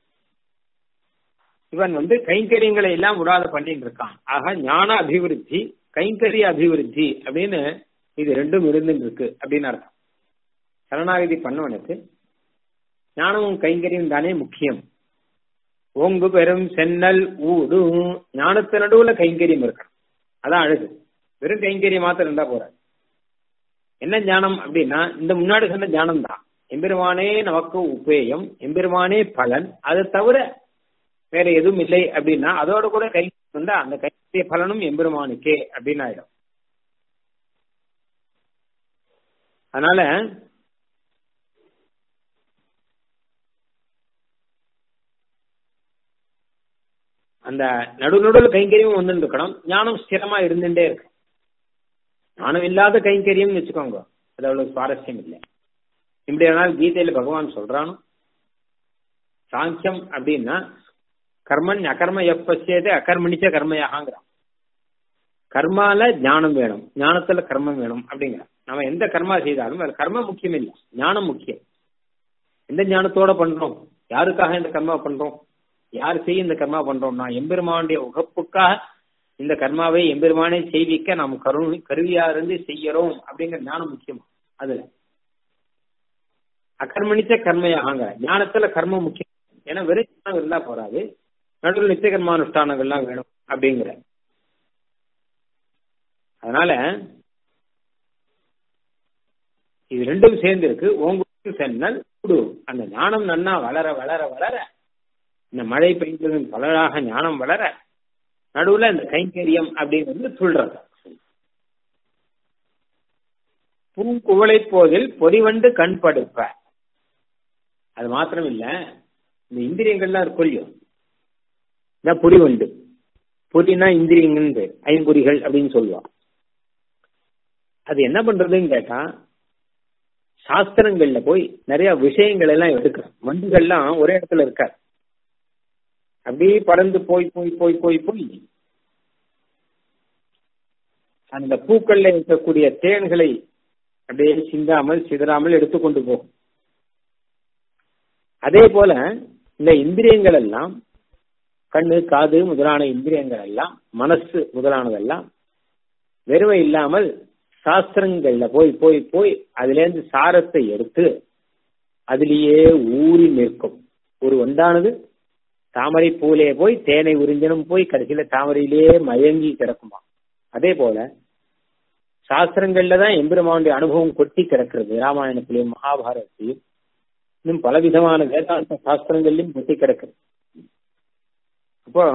இவன் வந்து கைங்கரியங்களை எல்லாம் விடாத பண்ணிட்டு இருக்கான் ஆக ஞான அபிவிருத்தி கைங்கரிய அபிவிருத்தி அப்படின்னு இது ரெண்டும் இருந்துட்டு இருக்கு அப்படின்னு அர்த்தம் சரணாகதி பண்ணவனுக்கு ஞானமும் கைங்கரியம் தானே முக்கியம் ஓங்கு பெரும் சென்னல் ஊடு ஞானத்து நடுவுல கைங்கரியம் இருக்கணும் அதான் அழகு வெறும் கைங்கரியம் மாத்திரம் இருந்தா போறாது என்ன ஞானம் அப்படின்னா இந்த முன்னாடி சொன்ன ஞானம் தான் எம்பெருமானே நமக்கு உபேயம் எம்பெருமானே பலன் அதை தவிர வேற எதுவும் இல்லை அப்படின்னா அதோட கூட கை வந்தா அந்த கைத்திய பலனும் எம்பெருமானுக்கே அப்படின்னு ஆயிடும் அதனால அந்த நடு நடுவில் கைங்கரியம் வந்து இருக்கணும் ஞானம் ஸ்திரமா இருந்துட்டே இருக்கு ஞானம் இல்லாத கைங்கரியம் வச்சுக்கோங்க அது அவ்வளவு சுவாரஸ்யம் இல்லை இப்படி ஆனால் கீதையில பகவான் சொல்றானோ சாங்கியம் அப்படின்னா கர்மன் அகர்ம எப்பசேது அகர்மணிச்ச கர்மயாகங்கிறான் கர்மால ஞானம் வேணும் ஞானத்துல கர்மம் வேணும் அப்படிங்கிறான் நம்ம எந்த கர்மா செய்தாலும் அது கர்மம் முக்கியம் இல்லை ஞானம் முக்கியம் எந்த ஞானத்தோட பண்றோம் யாருக்காக இந்த கர்மா பண்றோம் யார் செய்ய இந்த கர்மா பண்றோம்னா எம்பெருமானுடைய உகப்புக்காக இந்த கர்மாவை எம்பெருமானே செய்விக்க நாம் கரு கருவியா இருந்து செய்யறோம் அப்படிங்கிற ஞானம் முக்கியம் அதுல அகர்மணிச்ச கர்மையாகாங்க ஞானத்துல கர்மம் முக்கியம் ஏன்னா வெறும் ஞானம் இருந்தா போறாது நடுவில் நித்திய கர்மானுஷ்டானங்கள்லாம் வேணும் அப்படிங்கிற அதனால இது ரெண்டும் சேர்ந்து இருக்கு ஓங்கு சென்னல் குடு அந்த ஞானம் நன்னா வளர வளர வளர இந்த மழை பெய்ததன் பலராக ஞானம் வளர நடுவுல இந்த கைங்கரியம் அப்படிங்கிறது சொல்றது பூங்குவளை போதில் பொறிவண்டு கண் படுப்ப அது மாத்திரம் இல்ல இந்த இந்திரியங்கள்லாம் இருக்கும் இல்லையோ இந்த பொறிவண்டு பொறினா இந்திரியங்கள் பேர் ஐம்பொறிகள் அப்படின்னு சொல்லுவான் அது என்ன பண்றதுன்னு கேட்டா சாஸ்திரங்கள்ல போய் நிறைய விஷயங்கள் எல்லாம் எடுக்கிறோம் வண்டுகள்லாம் ஒரே இடத்துல இருக்காது அப்படியே பறந்து போய் போய் போய் போய் போய் அந்த பூக்கள்ல இருக்கக்கூடிய தேன்களை அப்படியே சிந்தாமல் சிதறாமல் எடுத்துக்கொண்டு போகும் அதே போல இந்த இந்திரியங்கள் எல்லாம் கண்ணு காது முதலான இந்திரியங்கள் எல்லாம் மனசு முதலானதெல்லாம் வெறுமை இல்லாமல் சாஸ்திரங்கள்ல போய் போய் போய் அதுல இருந்து சாரத்தை எடுத்து அதிலேயே ஊறி நிற்கும் ஒரு ஒன்றானது தாமரை பூலே போய் தேனை உறிஞ்சனும் போய் கடைசியில தாமரையிலேயே மயங்கி கிடக்குமா அதே போல சாஸ்திரங்கள்ல தான் எம்பெருமானுடைய அனுபவம் கொட்டி கிடக்கிறது ராமாயணத்திலையும் மகாபாரதத்திலையும் இன்னும் பலவிதமான வேதாந்த சாஸ்திரங்கள்லயும் கொட்டி கிடக்கிறது அப்போ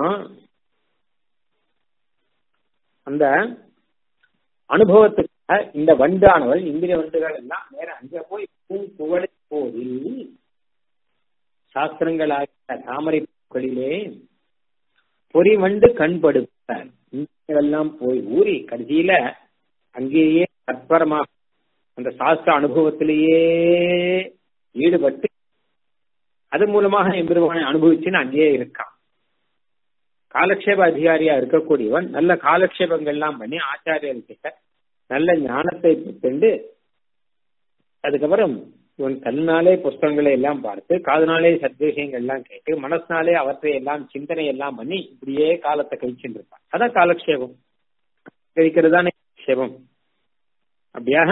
அந்த அனுபவத்துக்காக இந்த வண்டானவள் இந்திரிய வண்டுகள் எல்லாம் நேர அங்க போய் பூ புகழை போதில் சாஸ்திரங்களாகிய தாமரை பூக்களிலே பொறி வண்டு கண்படுத்த எல்லாம் போய் ஊறி கடைசியில அங்கேயே தற்பரமாக அந்த சாஸ்திர அனுபவத்திலேயே ஈடுபட்டு அது மூலமாக எம்பெருமானை அனுபவிச்சுன்னு அங்கேயே இருக்கான் காலக்ஷேப அதிகாரியா இருக்கக்கூடியவன் நல்ல காலக்ஷேபங்கள்லாம் பண்ணி ஆச்சாரியர்கிட்ட நல்ல ஞானத்தை பெற்று அதுக்கப்புறம் இவன் கண்ணாலே புஸ்தகங்களை எல்லாம் பார்த்து காதனாலே சத்விஷயங்கள் எல்லாம் கேட்டு மனசினாலே அவற்றை எல்லாம் சிந்தனை எல்லாம் பண்ணி இப்படியே காலத்தை கழிச்சுட்டு இருப்பான் அதான் காலக்ஷேபம் கழிக்கிறது தானே க்ஷேபம் அப்படியாக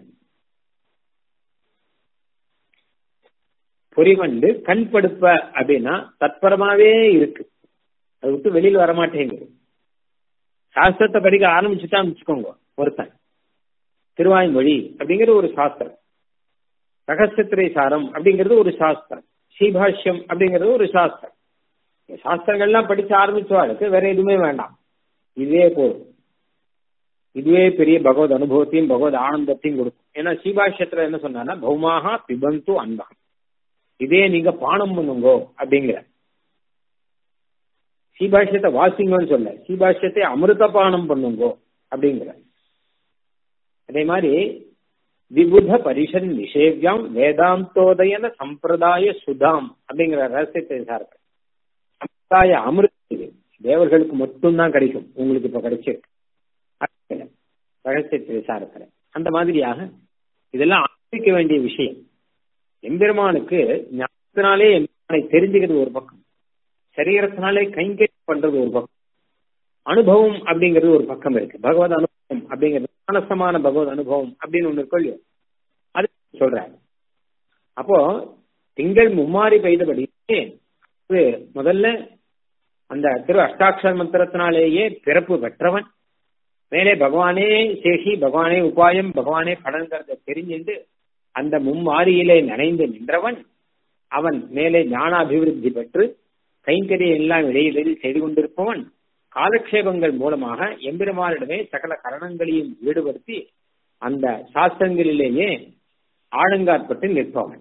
பொறிவண்டு கண் படுப்ப அப்படின்னா தத்பரமாவே இருக்கு அது விட்டு வெளியில வரமாட்டேங்குது சாஸ்திரத்தை படிக்க ஆரம்பிச்சுட்டான்னு வச்சுக்கோங்க ஒருத்தன் திருவாய்மொழி அப்படிங்கிறது ஒரு சாஸ்திரம் ரகசியத்திரை சாரம் அப்படிங்கிறது ஒரு சாஸ்திரம் ஸ்ரீபாஷ்யம் அப்படிங்கிறது ஒரு சாஸ்திரம் சாஸ்திரங்கள்லாம் படிச்சு ஆரம்பிச்சவாளுக்கு வேற எதுவுமே வேண்டாம் இதே போதும் இதுவே பெரிய பகவத் அனுபவத்தையும் பகவத் ஆனந்தத்தையும் கொடுக்கும் ஏன்னா ஸ்ரீபாஷ்யத்துல என்ன சொன்னா பௌமாக பிபந்து அன்பகம் இதே நீங்க பானம் பண்ணுங்கோ அப்படிங்கிற ஸ்ரீபாஷ்யத்தை வாசிங்கன்னு சொல்ல ஸ்ரீபாஷ்யத்தை அமிர்த பானம் பண்ணுங்கோ அப்படிங்கிற அதே மாதிரி விபுத பரிஷன் நிஷேவியாம் வேதாந்தோதயன சம்பிரதாய சுதாம் அப்படிங்கிற ரகசியத்தை சார்க்க சம்பிரதாய அமிர்தம் இது தேவர்களுக்கு மட்டும்தான் கிடைக்கும் உங்களுக்கு இப்ப கிடைச்சிருக்கு ரகசியத்தை சாரத்துல அந்த மாதிரியாக இதெல்லாம் ஆரம்பிக்க வேண்டிய விஷயம் எம்பெருமானுக்கு ஞானத்தினாலே எம்பெருமானை தெரிஞ்சுக்கிறது ஒரு பக்கம் சரீரத்தினாலே கைங்கறி பண்றது ஒரு பக்கம் அனுபவம் அப்படிங்கிறது ஒரு பக்கம் இருக்கு பகவத் அனுபவம் அப்படிங்கிறது மானசமான பகவத் அனுபவம் அப்படின்னு ஒண்ணு இருக்கு இல்லையோ அது சொல்றாரு அப்போ திங்கள் மும்மாறி பெய்தபடி முதல்ல அந்த திரு அஷ்டாட்சர மந்திரத்தினாலேயே பிறப்பு பெற்றவன் மேலே பகவானே சேஷி பகவானே உபாயம் பகவானே பலன்கிறத தெரிஞ்சுண்டு அந்த மும்மாரியிலே நனைந்து நின்றவன் அவன் மேலே ஞானாபிவிருத்தி பெற்று கைங்கரியம் எல்லாம் இடையிடையில் செய்து கொண்டிருப்பவன் காலக்ஷேபங்கள் மூலமாக எம்பெருமானிடமே சகல கரணங்களையும் ஈடுபடுத்தி அந்த சாஸ்திரங்களிலேயே ஆழங்காற்பட்டு நிற்பவன்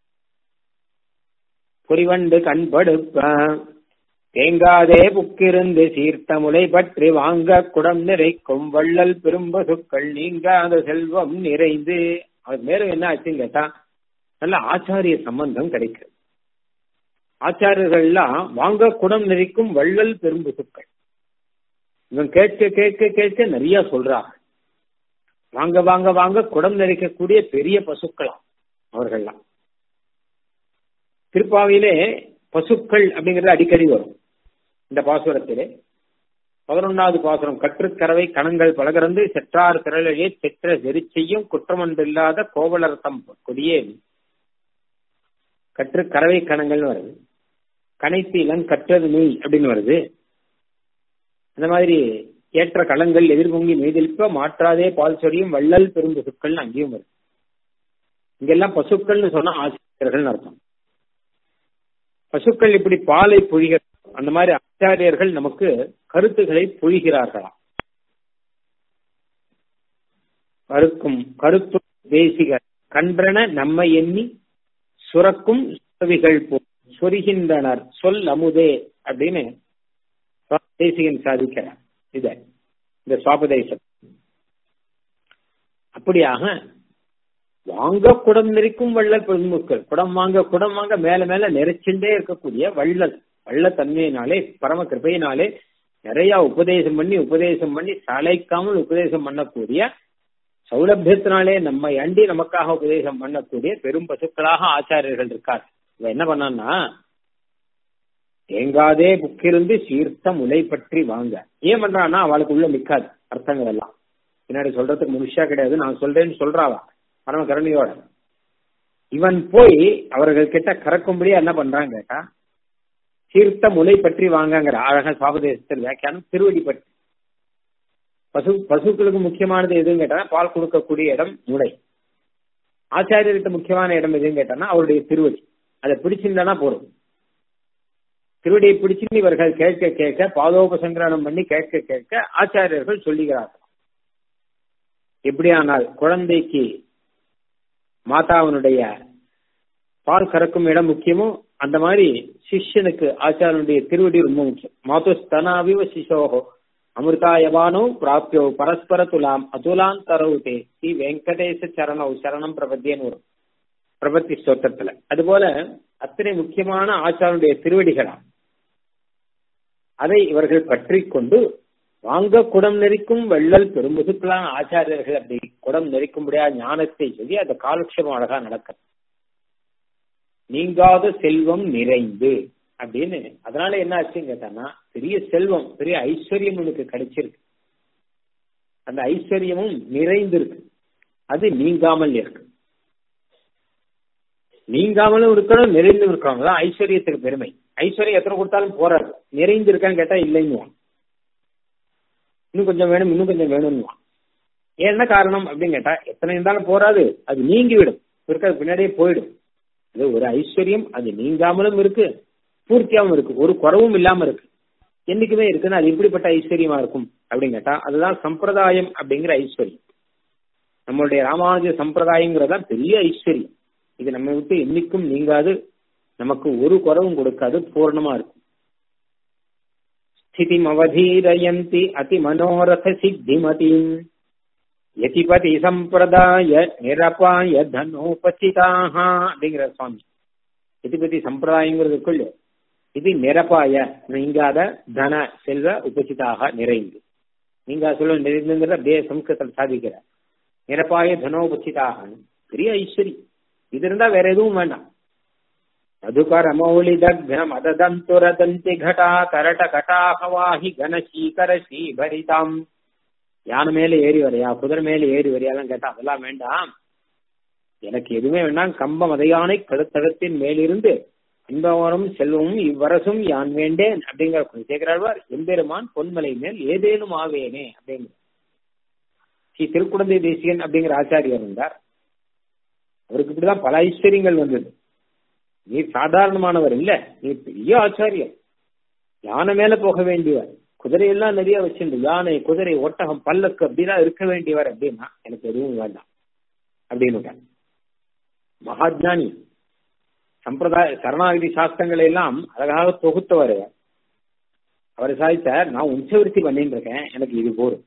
புரிவண்டு கண்படுப்ப தேங்காதே புக்கிருந்து சீர்த்த முளை பற்றி வாங்க குடம் நிறைக்கும் வள்ளல் பெரும்பசுக்கள் நீங்காத செல்வம் நிறைந்து அது மேலும் என்ன ஆச்சுன்னு கேட்டா நல்ல ஆச்சாரிய சம்பந்தம் கிடைக்கும் ஆச்சாரியர்கள்லாம் வாங்க குடம் நிறைக்கும் வள்ளல் பெரும்பசுக்கள் இவன் கேட்க கேட்க கேட்க நிறைய சொல்றாங்க வாங்க வாங்க வாங்க குடம் நிறைக்கக்கூடிய பெரிய பசுக்களாம் அவர்கள்லாம் திருப்பாவிலே பசுக்கள் அப்படிங்கிறது அடிக்கடி வரும் இந்த பாசுரத்திலே பதினொன்னாவது பாசுரம் கற்றுக்கறவை கணங்கள் பலகறந்து செற்றார் திரளையே செற்ற வெறிச்செய்யும் குற்றமொன்றில்லாத கோவலர்த்தம் கொடியே கற்றுக்கறவை கணங்கள்னு வருது கனைத்து இளம் கற்றது நெய் அப்படின்னு வருது அந்த மாதிரி ஏற்ற களங்கள் எதிர்பொங்கி மீதிருப்ப மாற்றாதே பால் சொரியும் வள்ளல் பெரும்பசுக்கள் அங்கேயும் வருது இங்கெல்லாம் பசுக்கள்னு சொன்னா ஆசிரியர்கள் அர்த்தம் பசுக்கள் இப்படி பாலை பொழிகிற அந்த மாதிரி ஆச்சாரியர்கள் நமக்கு கருத்துக்களை பொழிகிறார்களாம் கருக்கும் கருத்து தேசிக கன்றன நம்மை எண்ணி சுரக்கும் சுரவிகள் போ சொரிகின்றனர் சொல் அமுதே அப்படின்னு தேசிகன் சாதிக்கிறார் இத இந்த சுவாபதேசம் அப்படியாக வாங்க குடம் நெறிக்கும் வள்ளல் பெருமுக்கள் குடம் வாங்க குடம் வாங்க மேல மேல நெரிச்சுட்டே இருக்கக்கூடிய வள்ளல் வள்ள தன்மையினாலே பரம கிருபையினாலே நிறைய உபதேசம் பண்ணி உபதேசம் பண்ணி சளைக்காமல் உபதேசம் பண்ணக்கூடிய சௌலபியத்தினாலே நம்ம அண்டி நமக்காக உபதேசம் பண்ணக்கூடிய பெரும் பசுக்களாக ஆச்சாரியர்கள் இருக்கார் இவ என்ன பண்ணான்னா தேங்காதே புக்கிருந்து சீர்த்த முலை பற்றி வாங்க ஏன் பண்றான்னா அவளுக்கு உள்ள நிக்காது அர்த்தங்கள் எல்லாம் பின்னாடி சொல்றதுக்கு முழுஷா கிடையாது நான் சொல்றேன்னு சொல்றாவா பரம கருணையோட இவன் போய் அவர்கள் கிட்ட கறக்கும்படி என்ன பண்றான் கேட்டா சீர்த்த முலை பற்றி வாங்கங்கிற அழகா சாபதேசத்தில் வியாக்கியானம் திருவடி பற்றி பசு பசுக்களுக்கு முக்கியமானது எதுன்னு கேட்டா பால் கொடுக்கக்கூடிய இடம் முளை ஆச்சாரியர்கிட்ட முக்கியமான இடம் எதுன்னு கேட்டானா அவருடைய திருவடி அதை பிடிச்சிருந்தானா போறோம் திருவடியை பிடிச்சு இவர்கள் கேட்க கேட்க பாதோபசங்கரணம் பண்ணி கேட்க கேட்க ஆச்சாரியர்கள் சொல்லுகிறார்கள் எப்படியானால் குழந்தைக்கு மாதாவினுடைய பால் கறக்கும் இடம் முக்கியமோ அந்த மாதிரி சிஷ்யனுக்கு ஆச்சாரனுடைய திருவடி ரொம்ப முக்கியம் மாது ஸ்தனாவிவ சிசோகோ அமிர்தாயவானோ பிராப்தியோ பரஸ்பர துலாம் அதுலான் தரவுதே ஸ்ரீ வெங்கடேச சரணோ சரணம் பிரபத்தியன்னு வரும் பிரபத்தி ஸ்தோத்திரத்துல அதுபோல அத்தனை முக்கியமான ஆச்சாரனுடைய திருவடிகளா அதை இவர்கள் பற்றி கொண்டு வாங்க குடம் நெறிக்கும் வெள்ளல் பெரும்புதுக்களான ஆச்சாரியர்கள் அப்படி குடம் நெறிக்கும்படியா ஞானத்தை சொல்லி அந்த காலக்ஷேபம் அழகா நடக்கும் நீங்காத செல்வம் நிறைந்து அப்படின்னு அதனால என்ன ஆச்சுன்னு கேட்டான்னா பெரிய செல்வம் பெரிய ஐஸ்வர்யம் உனக்கு கிடைச்சிருக்கு அந்த ஐஸ்வர்யமும் நிறைந்திருக்கு அது நீங்காமல் இருக்கு நீங்காமலும் இருக்கணும் நிறைந்து இருக்கணும் தான் ஐஸ்வர்யத்துக்கு பெருமை ஐஸ்வர்யம் எத்தனை கொடுத்தாலும் போறாது நிறைந்து இருக்கான்னு கேட்டா இல்லைன்னுவான் இன்னும் கொஞ்சம் வேணும் இன்னும் கொஞ்சம் வேணும்னுவான் என்ன காரணம் அப்படின்னு கேட்டா எத்தனை இருந்தாலும் போராது அது நீங்கி விடும் இருக்கிறது பின்னாடியே போயிடும் அது ஒரு ஐஸ்வர்யம் அது நீங்காமலும் இருக்கு பூர்த்தியாவும் இருக்கு ஒரு குறவும் இல்லாம இருக்கு என்னைக்குமே இருக்குன்னா அது எப்படிப்பட்ட ஐஸ்வர்யமா இருக்கும் அப்படின்னு கேட்டா அதுதான் சம்பிரதாயம் அப்படிங்கிற ஐஸ்வர்யம் நம்மளுடைய ராமானுஜ சம்பிரதாயங்கிறதா பெரிய ஐஸ்வர்யம் இது நம்ம விட்டு என்னைக்கும் நீங்காது நமக்கு ஒரு குறவும் கொடுக்காது பூர்ணமா இருக்கும் ஸ்திதிம் அவதீரயந்தி அதி மனோரத சித்திமதிம் யதிபதி சம்பிரதாய நிரபாய தனோபசிதாக அப்படிங்கிற சுவாமி யதிபதி சம்பிரதாயங்கிறதுக்குள்ள இது நிரப்பாய நீங்காத தன செல்வ உபசிதாக நிறைந்து நீங்க சொல்ல நிறைந்துங்கிறத அப்படியே சம்ஸ்கிருதம் சாதிக்கிற நிரப்பாய தனோபசிதாக பெரிய ஐஸ்வரி இது இருந்தா வேற எதுவும் வேண்டாம் மதுகர மௌலி தக்ன மததந்துரதந்தி கடா கரட கட்டாகவாஹி கனசீகர ஸ்ரீபரிதாம் யானை மேல ஏறி வரையா குதிரை மேல ஏறி வரையாலாம் கேட்டா அதெல்லாம் வேண்டாம் எனக்கு எதுவுமே வேண்டாம் கம்பம் அதையானை கழுத்தகத்தின் மேலிருந்து இன்பவரும் செல்வமும் இவ்வரசும் யான் வேண்டேன் அப்படிங்கிற குலசேகராழ்வார் எம்பெருமான் பொன்மலை மேல் ஏதேனும் ஆவேனே அப்படிங்கிற ஸ்ரீ திருக்குடந்தை தேசியன் அப்படிங்கிற ஆச்சாரியர் இருந்தார் அவருக்கு இப்படிதான் பல ஐஸ்வர்யங்கள் வந்தது நீ சாதாரணமானவர் இல்ல நீ பெரிய ஆச்சாரியர் யானை மேல போக வேண்டியவர் குதிரையெல்லாம் நிறைய வச்சிருந்து யானை குதிரை ஒட்டகம் பல்லக்கு அப்படிலாம் இருக்க வேண்டியவர் அப்படின்னா எனக்கு எதுவும் வேண்டாம் அப்படின்னு மகாஜானி சம்பிரதாய சரணாகதி சாஸ்திரங்களை எல்லாம் அழகாக தொகுத்தவர் அவர் சாதித்தார் நான் உஞ்சவிருத்தி பண்ணிட்டு இருக்கேன் எனக்கு இது போரும்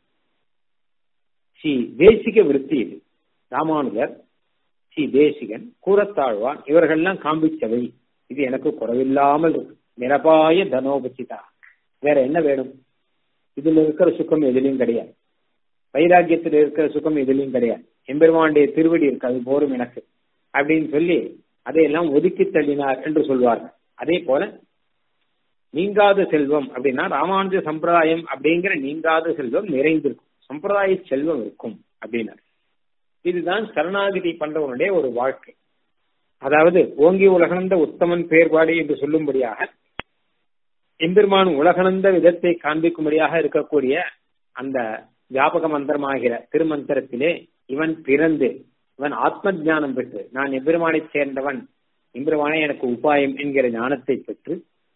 ஸ்ரீ தேசிக விருத்தி இது ராமானுஜர் ஸ்ரீ தேசிகன் கூறத்தாழ்வான் இவர்கள்லாம் காண்பிச்சவை இது எனக்கு குறைவில்லாமல் இருக்கு நிரபாய தனோபசிதா வேற என்ன வேணும் இதுல இருக்கிற சுகம் எதுலயும் கிடையாது வைராக்கியத்தில் இருக்கிற சுகம் எதுலயும் கிடையாது எம்பெருமானுடைய திருவடி இருக்கு அது போரும் எனக்கு அப்படின்னு சொல்லி அதையெல்லாம் ஒதுக்கி தள்ளினார் என்று சொல்வார்கள் அதே போல நீங்காத செல்வம் அப்படின்னா ராமானுஜ சம்பிரதாயம் அப்படிங்கிற நீங்காத செல்வம் நிறைந்திருக்கும் சம்பிரதாய செல்வம் இருக்கும் அப்படின்னார் இதுதான் சரணாகிதி பண்றவனுடைய ஒரு வாழ்க்கை அதாவது ஓங்கி உலகணந்த உத்தமன் பேர்பாடு என்று சொல்லும்படியாக எம்பெருமான் உலகணந்த விதத்தை காண்பிக்கும்படியாக இருக்கக்கூடிய அந்த வியாபக மந்திரமாகிற திருமந்திரத்திலே இவன் பிறந்து இவன் ஆத்ம ஜானம் பெற்று நான் எம்பெருமானை சேர்ந்தவன் எம்பெருமானே எனக்கு உபாயம் என்கிற ஞானத்தை பெற்று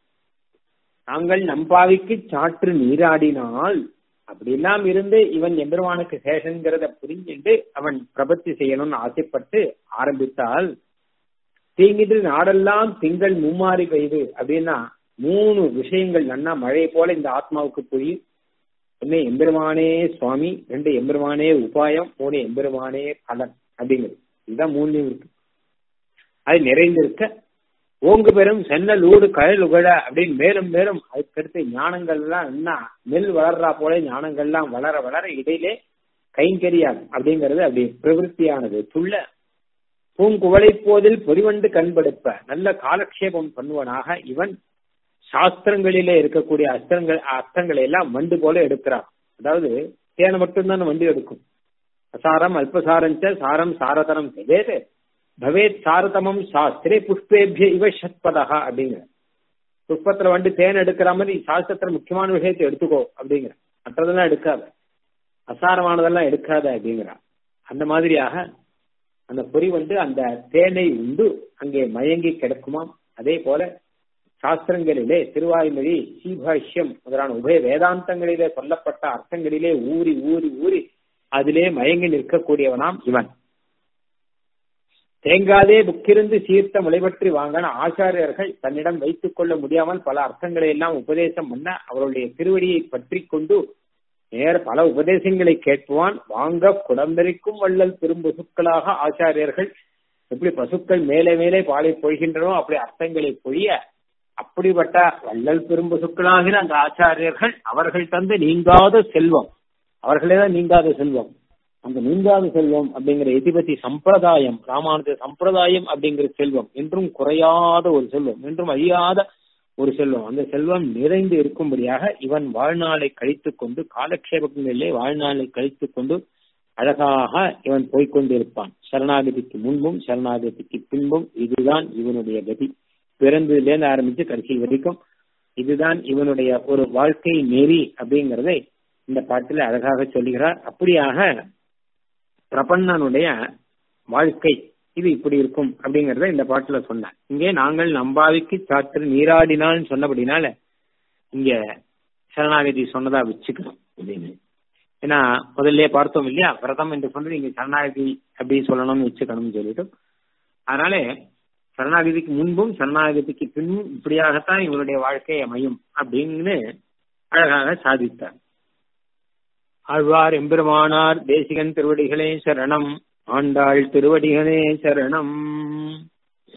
நாங்கள் நம்பாவிக்கு சாற்று நீராடினால் அப்படியெல்லாம் இருந்து இவன் எம்பெருமானுக்கு சேஷங்கிறத புரிஞ்சுட்டு அவன் பிரபத்தி செய்யணும்னு ஆசைப்பட்டு ஆரம்பித்தால் தீங்கிட்டு நாடெல்லாம் திங்கள் மும்மாறி பெய்து அப்படின்னா மூணு விஷயங்கள் நன்னா மழை போல இந்த ஆத்மாவுக்கு புரியும் ஒன்னு எம்பெருமானே சுவாமி ரெண்டு எம்பெருமானே உபாயம் மூணு எம்பெருமானே பலன் அப்படிங்கிறது இதுதான் மூணுலையும் இருக்கு அது நிறைந்திருக்க ஓங்கு பெரும் சென்னல் ஊடு கயல் உகழ அப்படின்னு மேலும் மேலும் அதுக்கடுத்து ஞானங்கள் எல்லாம் என்ன நெல் வளர்றா போல ஞானங்கள் எல்லாம் வளர வளர இடையிலே கைங்கரியாகும் அப்படிங்கிறது அப்படி பிரவருத்தியானது துள்ள பூங்குவளை போதில் பொறிவண்டு கண்படுப்ப நல்ல காலக்ஷேபம் பண்ணுவனாக இவன் சாஸ்திரங்களிலே இருக்கக்கூடிய அஸ்திரங்கள் அர்த்தங்களை எல்லாம் வண்டு போல எடுக்கிறான் அதாவது தேனை மட்டும்தான் வண்டு எடுக்கும் அசாரம் அல்பசாரஞ்ச சாரம் சாரதரம் தெவேது பவேத் சாரதமம் சாஸ்திரே புஷ்பேபிய இவ சத்பதா அப்படிங்கிற புஷ்பத்துல வந்து தேன் எடுக்கிற மாதிரி சாஸ்திரத்துல முக்கியமான விஷயத்தை எடுத்துக்கோ அப்படிங்கிற மற்றதெல்லாம் எடுக்காத அசாரமானதெல்லாம் எடுக்காத அப்படிங்கிறா அந்த மாதிரியாக அந்த பொறி வந்து அந்த தேனை உண்டு அங்கே மயங்கி கிடக்குமாம் அதே போல சாஸ்திரங்களிலே திருவாய்மொழி சீபாஷ்யம் முதலான உபய வேதாந்தங்களிலே சொல்லப்பட்ட அர்த்தங்களிலே ஊறி ஊறி ஊறி அதிலே மயங்கி நிற்கக்கூடியவனாம் இவன் தேங்காதே புக்கிருந்து சீர்த்த முளைபற்றி வாங்கின ஆச்சாரியர்கள் தன்னிடம் வைத்துக் கொள்ள முடியாமல் பல அர்த்தங்களை எல்லாம் உபதேசம் பண்ண அவருடைய திருவடியை பற்றி கொண்டு நேர பல உபதேசங்களை கேட்பவான் வாங்க குடம்பெரிக்கும் வள்ளல் பெரும் பசுக்களாக ஆச்சாரியர்கள் எப்படி பசுக்கள் மேலே மேலே பாலை பொழிகின்றனோ அப்படி அர்த்தங்களை பொழிய அப்படிப்பட்ட வள்ளல் பெரும் பசுக்களாகிற அந்த ஆச்சாரியர்கள் அவர்கள் தந்து நீங்காத செல்வம் அவர்களே தான் நீங்காத செல்வம் அந்த நீங்காத செல்வம் அப்படிங்கிற எதிபதி சம்பிரதாயம் ராமானுஜ சம்பிரதாயம் அப்படிங்கிற செல்வம் என்றும் குறையாத ஒரு செல்வம் என்றும் அழியாத ஒரு செல்வம் அந்த செல்வம் நிறைந்து இருக்கும்படியாக இவன் வாழ்நாளை கழித்துக் கொண்டு காலக்ஷேபங்களிலே வாழ்நாளை கழித்துக் கொண்டு அழகாக இவன் போய்கொண்டிருப்பான் சரணாகதிக்கு முன்பும் சரணாகதிக்கு பின்பும் இதுதான் இவனுடைய கதி பிறந்ததுலேருந்து ஆரம்பிச்சு கடைசி வரைக்கும் இதுதான் இவனுடைய ஒரு வாழ்க்கை நெறி அப்படிங்கறதை இந்த பாட்டில் அழகாக சொல்லுகிறார் அப்படியாக பிரபன்னனுடைய வாழ்க்கை இது இப்படி இருக்கும் அப்படிங்கறத இந்த பாட்டுல சொன்னார் இங்கே நாங்கள் நம்பாவிக்கு சாற்று நீராடினான்னு சொன்னபடினால இங்க சரணாகதி சொன்னதா வச்சுக்கணும் அப்படின்னு ஏன்னா முதல்ல பார்த்தோம் இல்லையா விரதம் என்று சொன்னது இங்க சரணாகதி அப்படின்னு சொல்லணும்னு வச்சுக்கணும்னு சொல்லிட்டு அதனால சரணாகதிக்கு முன்பும் சரணாகதிக்கு பின்பும் இப்படியாகத்தான் இவருடைய வாழ்க்கை அமையும் அப்படின்னு அழகாக சாதித்தார் ஆழ்வார் எம்பெருமானார் தேசிகன் திருவடிகளே சரணம் ஆண்டாள் திருவடிகளே சரணம்